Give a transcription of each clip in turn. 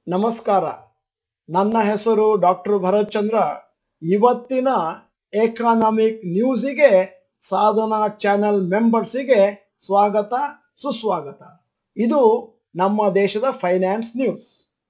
ನಮಸ್ಕಾರ ನನ್ನ ಹೆಸರು ಡಾಕ್ಟರ್ ಭರತ್ ಚಂದ್ರ ಇವತ್ತಿನ ಎಕಾನಮಿಕ್ ನ್ಯೂಸಿಗೆ ಸಾಧನಾ ಚಾನೆಲ್ ಮೆಂಬರ್ಸಿಗೆ ಸ್ವಾಗತ ಸುಸ್ವಾಗತ ಇದು ನಮ್ಮ ದೇಶದ ಫೈನಾನ್ಸ್ ನ್ಯೂಸ್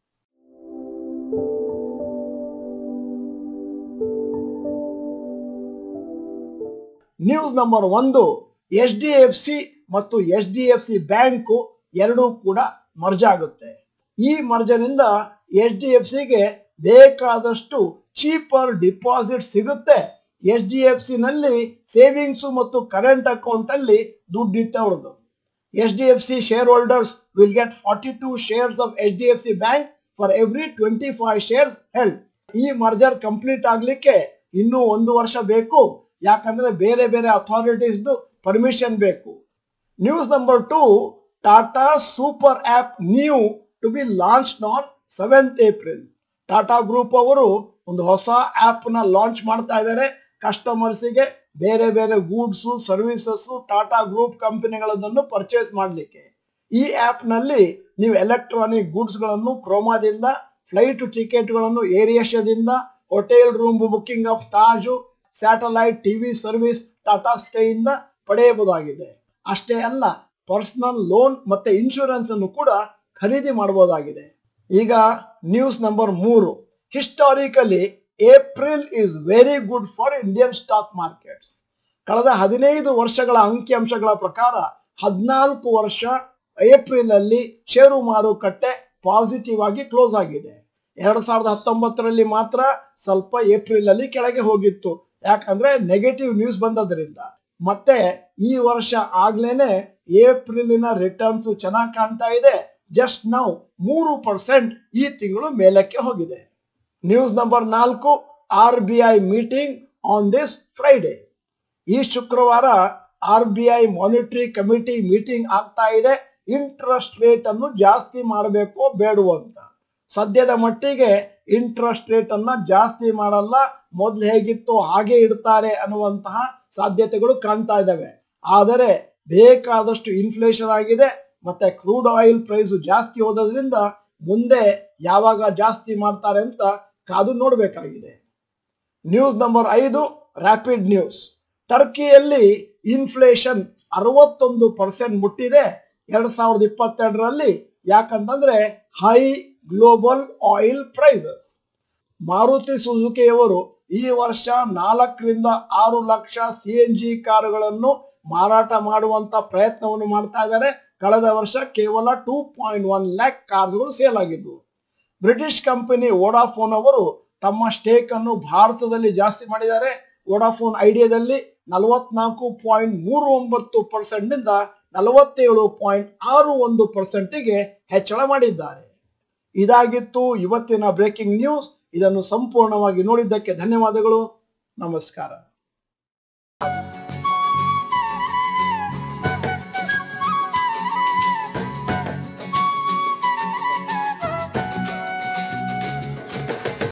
ನ್ಯೂಸ್ ನಂಬರ್ ಒಂದು ಎಚ್ ಡಿ ಎಫ್ ಸಿ ಮತ್ತು H D F C bank ಎರಡೂ ಕೂಡ ಮರ್ಜ್ ಆಗುತ್ತೆ ಈ ಮರ್ಜನಿಂದ ಎಚ್ ಡಿ ಎಫ್ ಸಿಗೆ ಬೇಕಾದಷ್ಟು ಚೀಪರ್ ಡಿಪಾಸಿಟ್ ಸಿಗುತ್ತೆ ಎಚ್ ಡಿ ಎಫ್ ಸಿ ನಲ್ಲಿ ಸೇವಿಂಗ್ಸ್ ಮತ್ತು ಕರೆಂಟ್ ಅಕೌಂಟ್ ಅಲ್ಲಿ ದುಡ್ಡಿಟ್ಟವ್ರದ್ದು H D F C shareholders will get forty two shares of H D F C bank for every twenty five shares held ಈ merger complete ಆಗ್ಲಿಕ್ಕೆ ಇನ್ನೂ ಒಂದು ವರ್ಷ ಬೇಕು ಯಾಕಂದ್ರೆ ಬೇರೆ ಬೇರೆ ಅಥಾರಿಟೀಸ್ದು ಪರ್ಮಿಷನ್ ಬೇಕು news number two Tata super app new to be launch on seventh April Tata group ಅವರು ಒಂದು ಹೊಸ ಆಪ್ ನ ಲಾಂಚ್ ಮಾಡ್ತಾ ಇದ್ದಾರೆ ಕಸ್ಟಮರ್ಸಿಗೆ ಬೇರೆ ಬೇರೆ ಗೂಡ್ಸ್ ಸರ್ವಿಸಸ್ ಟಾಟಾ ಗ್ರೂಪ್ ಕಂಪನಿಗಳನ್ನ ಪರ್ಚೇಸ್ ಮಾಡಲಿಕ್ಕೆ ಈ ಆಪ್ ನಲ್ಲಿ ನೀವು ಎಲೆಕ್ಟ್ರಾನಿಕ್ ಗೂಡ್ಸ್ ಗಳನ್ನು ಕ್ರೋಮಾದಿಂದ ಫ್ಲೈಟ್ ಟಿಕೆಟ್ಗಳನ್ನು ಏರ್ ಏಷ್ಯಾದಿಂದ hotel room booking of Taj satellite TV service Tata Sky ಇಂದ ಪಡೆಯಬಹುದಾಗಿದೆ ಅಷ್ಟೇ ಅಲ್ಲ ಪರ್ಸನಲ್ ಲೋನ್ ಮತ್ತೆ ಇನ್ಶೂರೆನ್ಸ್ ಅನ್ನು ಕೂಡ ಖರೀದಿ ಮಾಡಬಹುದಾಗಿದೆ ಈಗ ನ್ಯೂಸ್ ನಂಬರ್ ಮೂರು historically April is very good for Indian stock markets ಕಳೆದ ಹದಿನೈದು ವರ್ಷಗಳ ಅಂಕಿಅಂಶಗಳ ಪ್ರಕಾರ ಹದಿನಾಲ್ಕು ವರ್ಷ ಏಪ್ರಿಲ್ ಅಲ್ಲಿ ಷೇರು ಮಾರುಕಟ್ಟೆ ಪಾಸಿಟಿವ್ ಆಗಿ ಕ್ಲೋಸ್ ಆಗಿದೆ ಎರಡ್ ಸಾವಿರದ ಹತ್ತೊಂಬತ್ತರಲ್ಲಿ ಮಾತ್ರ ಸ್ವಲ್ಪ ಏಪ್ರಿಲ್ ಅಲ್ಲಿ ಕೆಳಗೆ ಹೋಗಿತ್ತು ಯಾಕಂದ್ರೆ ನೆಗೆಟಿವ್ ನ್ಯೂಸ್ ಬಂದದ್ರಿಂದ ಮತ್ತೆ ಈ ವರ್ಷ ಆಗ್ಲೇನೆ ಏಪ್ರಿಲಿನ ರಿಟರ್ನ್ಸ್ ಚೆನ್ನಾಗಿ ಕಾಣ್ತಾ ಇದೆ ಜಸ್ಟ್ ನಾವು ಮೂರು ಪರ್ಸೆಂಟ್ ಈ ತಿಂಗಳು ಮೇಲಕ್ಕೆ ಹೋಗಿದೆ ನ್ಯೂಸ್ ನಂಬರ್ ನಾಲ್ಕು R B I meeting on this Friday ಈ ಶುಕ್ರವಾರ R B I monetary committee meeting ಆಗ್ತಾ ಇದೆ ಇಂಟ್ರೆಸ್ಟ್ ರೇಟ್ ಅನ್ನು ಜಾಸ್ತಿ ಮಾಡಬೇಕು ಬೇಡವು ಅಂತ ಸದ್ಯದ ಮಟ್ಟಿಗೆ ಇಂಟ್ರೆಸ್ಟ್ ರೇಟ್ ಅನ್ನ ಜಾಸ್ತಿ ಮಾಡಲ್ಲ ಮೊದ್ಲು ಹೇಗಿತ್ತು ಹಾಗೆ ಇಡ್ತಾರೆ ಅನ್ನುವಂತಹ ಸಾಧ್ಯತೆಗಳು ಕಾಣ್ತಾ ಇದ್ದಾವೆ ಆದರೆ ಬೇಕಾದಷ್ಟು ಇನ್ಫ್ಲೇಷನ್ ಆಗಿದೆ ಮತ್ತೆ ಕ್ರೂಡ್ ಆಯಿಲ್ ಪ್ರೈಸ್ ಜಾಸ್ತಿ ಹೋದ್ರಿಂದ ಮುಂದೆ ಯಾವಾಗ ಜಾಸ್ತಿ ಮಾಡ್ತಾರೆ ಅಂತ ಕಾದು ನೋಡಬೇಕಾಗಿದೆ ನ್ಯೂಸ್ ನಂಬರ್ ಐದು ರ್ಯಾಪಿಡ್ ನ್ಯೂಸ್ ಟರ್ಕಿಯಲ್ಲಿ ಇನ್ಫ್ಲೇಷನ್ ಅರವತ್ತೊಂದು ಪರ್ಸೆಂಟ್ ಮುಟ್ಟಿದೆ ಎರಡ್ ಸಾವಿರದ ಇಪ್ಪತ್ತೆರಡರಲ್ಲಿ ಯಾಕಂತಂದ್ರೆ high global oil prices Maruti ಸುಜುಕಿಯವರು ಈ ವರ್ಷ ನಾಲ್ಕರಿಂದ ಆರು ಲಕ್ಷ ಸಿ ಎನ್ ಜಿ ಕಾರುಗಳನ್ನು ಮಾರಾಟ ಮಾಡುವಂತ ಪ್ರಯತ್ನವನ್ನು ಮಾಡ್ತಾ ಇದ್ದಾರೆ ಕಳೆದ ವರ್ಷ ಕೇವಲ ಟೂ ಪಾಯಿಂಟ್ ಒನ್ ಲ್ಯಾಕ್ ಕಾರ್ಗಳು ಸೇಲ್ ಆಗಿದ್ವು ಬ್ರಿಟಿಷ್ ಕಂಪನಿ ವೋಡಾಫೋನ್ ಅವರು ತಮ್ಮ ಸ್ಟೇಕ್ ಅನ್ನು ಭಾರತದಲ್ಲಿ ಜಾಸ್ತಿ ಮಾಡಿದ್ದಾರೆ ವೋಡಾಫೋನ್ ಐಡಿಯಾದಲ್ಲಿ ನಲವತ್ನಾಲ್ಕು ಪಾಯಿಂಟ್ ಮೂರು ಒಂಬತ್ತು ಪರ್ಸೆಂಟ್ ನಿಂದ ನಲವತ್ತೇಳು ಪಾಯಿಂಟ್ ಆರು ಒಂದು ಪರ್ಸೆಂಟಿಗೆ ಹೆಚ್ಚಳ ಮಾಡಿದ್ದಾರೆ ಇದಾಗಿತ್ತು ಇವತ್ತಿನ ಬ್ರೇಕಿಂಗ್ ನ್ಯೂಸ್ ಇದನ್ನು ಸಂಪೂರ್ಣವಾಗಿ ನೋಡಿದ್ದಕ್ಕೆ ಧನ್ಯವಾದಗಳು ನಮಸ್ಕಾರ